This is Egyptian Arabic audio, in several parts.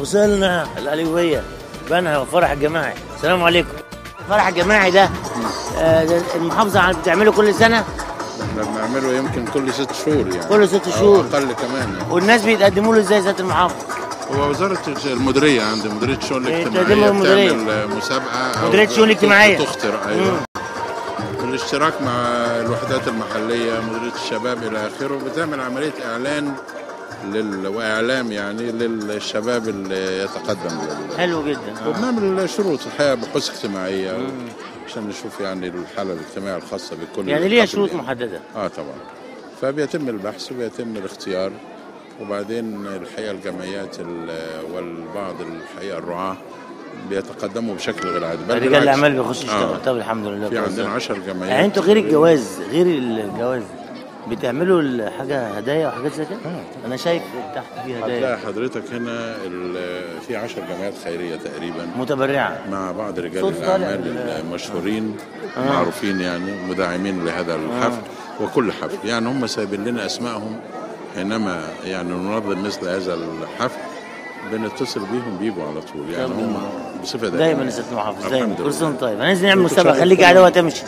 وصلنا القليوبية بنها فرح الجماعي السلام عليكم فرح الجماعي ده, آه ده المحافظة عم- بتعمله كل سنة احنا بنعمله يمكن كل ست شهور يعني كل ست أو شهور. اقل كمان يعني والناس بيتقدموا له ازاي ذات المحافظ هو وزاره المديريه عند مديريه الشؤون إيه، الاجتماعيه تقدمها المديرية. بتعمل مسابقه أو مديرية الشؤون الاجتماعية. تخترع ايوه بالاشتراك مع الوحدات المحليه مديريه الشباب الى اخره بتعمل عمليه اعلان لل... واعلام يعني للشباب اللي يتقدم لل... حلو جدا آه. وبنعمل شروط الحقيقه بحوث اجتماعيه عشان نشوف يعني الحاله الاجتماعيه الخاصه بكل يعني ليها قبل شروط يعني. محددة اه طبعا فبيتم البحث وبيتم الاختيار وبعدين الحقيقه الجمعيات ال- والبعض الحقيقه الرعاه بيتقدموا بشكل غير عادي بل رجال بالعكس. الأعمال بيخشوا آه. يشتغلوا طب الحمد لله في كويس. عندنا 10 جمعيات يعني انتوا غير الجواز غير الجواز بتعملوا ال- حاجة هدايا وحاجات زي كده؟ أنا شايف تحت في هدايا هتلاقي حضرتك هنا ال- في 10 جمعيات خيريه تقريبا متبرعة مع بعض رجال صوت طالع الاعمال بال- المشهورين معروفين يعني مدعمين لهذا الحفل وكل حفل يعني هم سايبين لنا اسمائهم حينما يعني ننظم مثل هذا الحفل بنتصل بيهم بيجوا على طول يعني هم بصفه دائمه دايما يا ست محافظ دايما الحمد كل سنة لله. طيب هننزل نعمل وانتوا مسابقة شايف خليك كل- قاعدة وهتمشي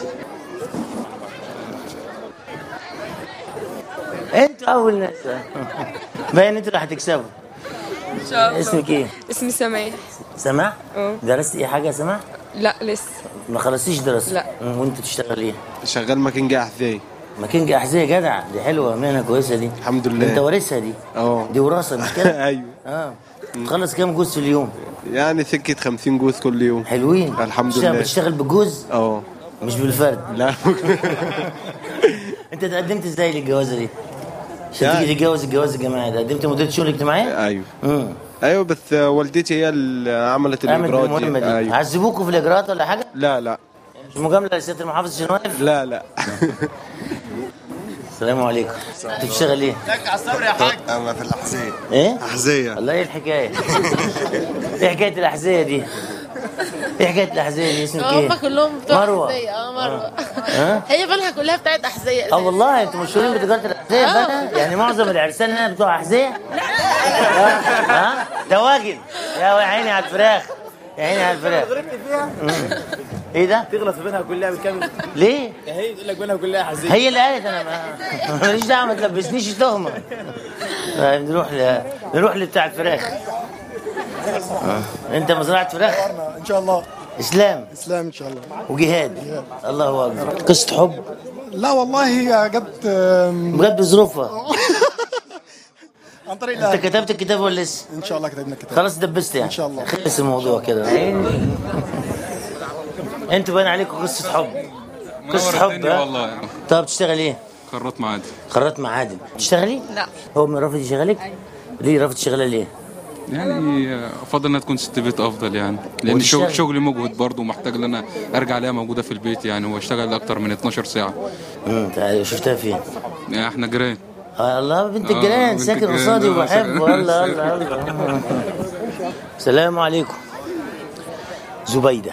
انتوا أول ناس باين انتوا اللي هتكسبوا ان شاء الله اسمك ايه؟ اسمي سماح سماح؟ اه. درست ايه حاجة يا سماح؟ لا لسه ما خلصتيش دراسة لا. مم، وانت بتشتغل ايه؟ شغال ماكينج احذيه ماكينج احذية جدع دي حلوة مهنة كويسة دي الحمد لله. انت وارثها دي اه دي وراثة مش كده؟ ايوه اه تخلص كام جوز في اليوم؟ يعني سكه 50 جوز كل يوم حلوين الحمد بتشتغل- لله. بتشتغل بالجوز اه مش بالفرد لا انت تقدمت ازاي للجوازه دي؟ عشان يعني- تيجي تتجوز الجواز الجماعي ده قدمت مديريه شؤون اجتماعيه؟ ايوه امم ايوه بس والدتي هي اللي عملت اعمل الاجراءات المهمه دي ايوه عذبوكوا في الاجراءات ولا حاجه؟ لا لا مش مجامله لسياده المحافظ عشان واقف؟ لا لا السلام عليكم انت بتشتغل ايه؟ انا في الاحذيه ايه؟ احذيه الله ايه الحكايه؟ ايه حكايه الاحذيه دي؟ ايه حكايه الاحذيه دي اسمك ايه؟ هم كلهم بتوع مروة. احذيه اه مروه ها؟ هي بالها كلها بتاعت احذيه اه والله انتوا مشهورين بتجاره الاحذيه بقى يعني معظم العرسان هنا بتوع احذيه ها دواجن يا عيني على الفراخ يا عيني على الفراخ مم. ايه ده تغلط في بينها كلها بالكامل ليه هي تقول لك بينها كلها حزين هي اللي قالت انا ما ماليش دعوه ما تلبسنيش تهمه طيب نروح ل... نروح لبتاع الفراخ آه. انت مزرعه فراخ ان شاء الله اسلام اسلام ان شاء الله وجهاد الله اكبر قصه حب لا والله هي جت آم، بجد ظروفها عن طريق انت الأهل. كتبت الكتاب ولا لسه ان شاء الله كتبنا كتاب خلاص دبست يعني إن شاء الله. خلص الموضوع كده انتوا باين عليكم قصه حب قصه حب ها؟ والله طب تشتغل ايه؟ قررت معادي قررت معادن تشتغلي؟ لا هو من رافض يشغلك؟ ليه رافض تشغلها ليه؟ يعني افضل انها تكون ست بيت افضل يعني لان وتشتغل. شغل شغلي مجهد برضه ومحتاج ان انا ارجع الاقيها موجوده في البيت يعني واشتغل اكتر من 12 ساعه امم تعالي، شفتها فين؟ يعني احنا جيران آه الله بنت آه، الجيران بنت ساكن الجيران، قصادي آه، وبحبه ساكن. الله الله الله السلام عليكم زبيدة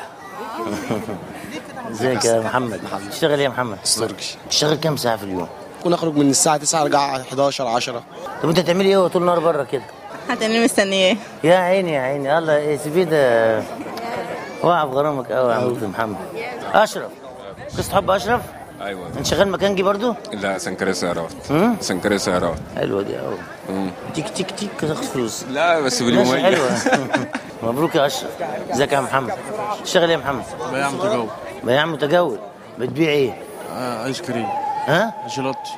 ازيك يا محمد تشتغل ايه يا محمد؟ استرجش تشتغل كام ساعة في اليوم؟ كنا اخرج من الساعه 9 ارجع 11 10 طب انت تعملي ايه طول النهار بره كده؟ هتني مستنياه يا عيني يا عيني الله إيه سيبيه ده وقع في غرامك قوي يا عم محمد اشرف قصة حب اشرف ايوه انت شغال مكانجي برضو؟ لا سنكري سيارات مم؟ سنكري سيارات حلوه دي قوي مم. تيك تيك تيك تاخد فلوس لا بس ماشي باليومين حلوه مبروك يا اشرف ازيك يا محمد تشتغل ايه يا محمد؟ بياع متجول بياع متجول بتبيع ايه؟ آه ايس كريم ها؟ جيلاتي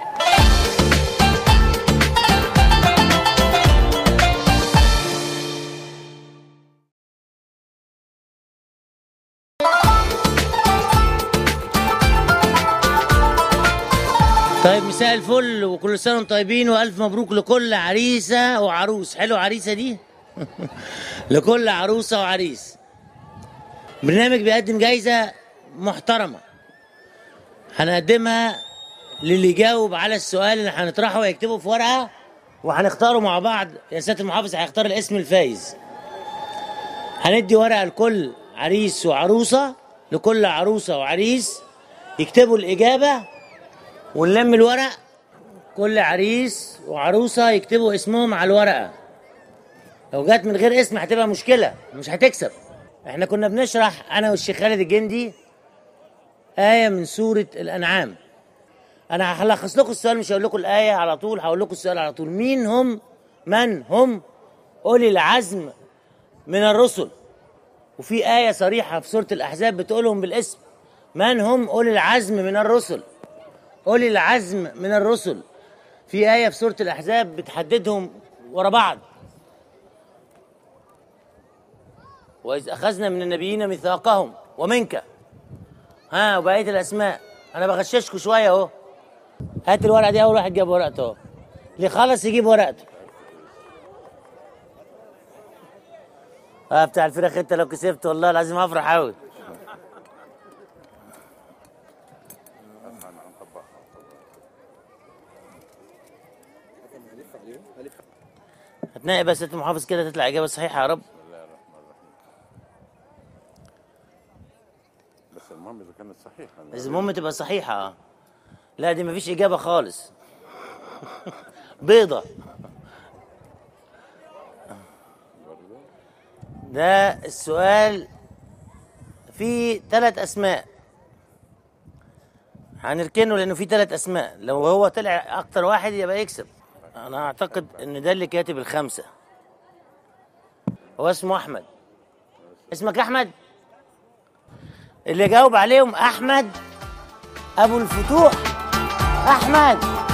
طيب مساء الفل وكل سنه وانتم طيبين والف مبروك لكل عريسه وعروس حلو عريسه دي لكل عروسه وعريس برنامج بيقدم جايزه محترمه هنقدمها للي يجاوب على السؤال اللي هنطرحه ويكتبه في ورقه وهنختاره مع بعض يا سياده المحافظ هيختار الاسم الفايز هندي ورقه لكل عريس وعروسه لكل عروسه وعريس يكتبوا الاجابه ونلم الورق كل عريس وعروسه يكتبوا اسمهم على الورقه لو جت من غير اسم هتبقى مشكله مش هتكسب احنا كنا بنشرح انا والشيخ خالد الجندي ايه من سوره الانعام انا هلخص لكم السؤال مش هقول لكم الايه على طول هقول لكم السؤال على طول مين هم من هم اولي العزم من الرسل وفي آية صريحة في سورة الأحزاب بتقولهم بالاسم من هم أولي العزم من الرسل أولي العزم من الرسل في آية في سورة الأحزاب بتحددهم ورا بعض وإذ أخذنا من النبيين ميثاقهم ومنك ها وبقية الأسماء أنا بغششكوا شوية أهو هات الورقة دي أول واحد جاب ورقته أهو اللي خلص يجيب ورقته اه بتاع الفراخ انت لو كسبت والله العظيم هفرح قوي هتنقي بس انت محافظ كده تطلع اجابه صحيحه يا رب بس المهم اذا كانت صحيحه بس المهم تبقى صحيحه اه لا دي مفيش اجابه خالص بيضه ده السؤال فيه ثلاث اسماء هنركنه لانه فيه ثلاث اسماء لو هو طلع اكتر واحد يبقى يكسب انا اعتقد ان ده اللي كاتب الخمسه هو اسمه احمد اسمك احمد اللي جاوب عليهم احمد ابو الفتوح احمد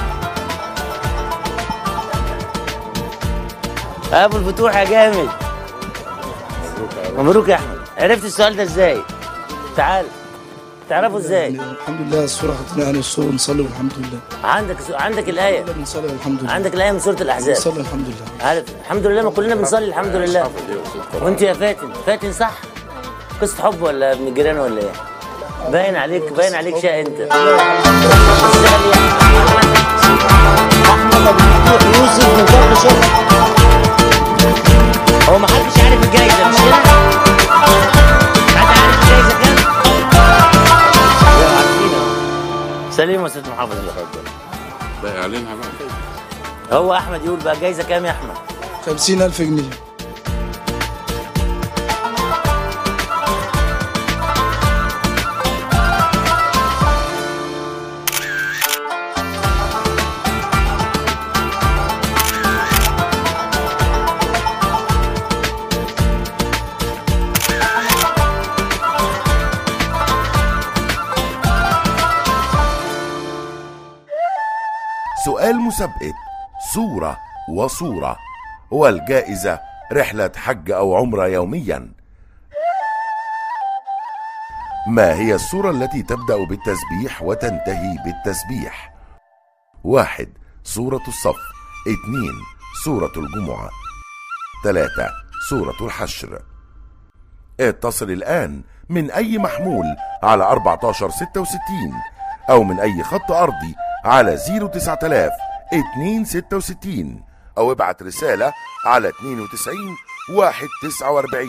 ابو الفتوح يا جامد مبروك يا احمد عرفت السؤال ده ازاي تعال تعرفه ازاي الحمد لله الصورة خدنا عن الصورة نصلي والحمد لله عندك عندك الايه بنصلي والحمد لله عندك الايه من سوره الاحزاب نصلي الحمد لله عارف الحمد لله ما كلنا بنصلي الحمد لله وانت يا فاتن فاتن صح قصه حب ولا ابن الجيران ولا ايه باين عليك باين عليك شقي انت اشتغل يا احمد ابو الفتوح يوسف من كفر شكر هو ما حدش عارف الجايزه مش كده؟ حد عارف الجايزه كام؟ لا عارفين اهو سليم يا استاذ محافظ بقى ده اعلنها بقى هو احمد يقول بقى جايزه كام يا احمد؟ خمسين ألف جنيه سؤال مسابقة صورة وصورة والجائزة رحلة حج أو عمرة يوميا ما هي الصورة التي تبدأ بالتسبيح وتنتهي بالتسبيح واحد سورة الصف اثنين سورة الجمعة ثلاثة سورة الحشر اتصل الآن من أي محمول على 1466 أو من أي خط أرضي على 09000 266 أو ابعت رسالة على 92 149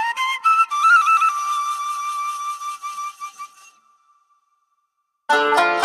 Thank you.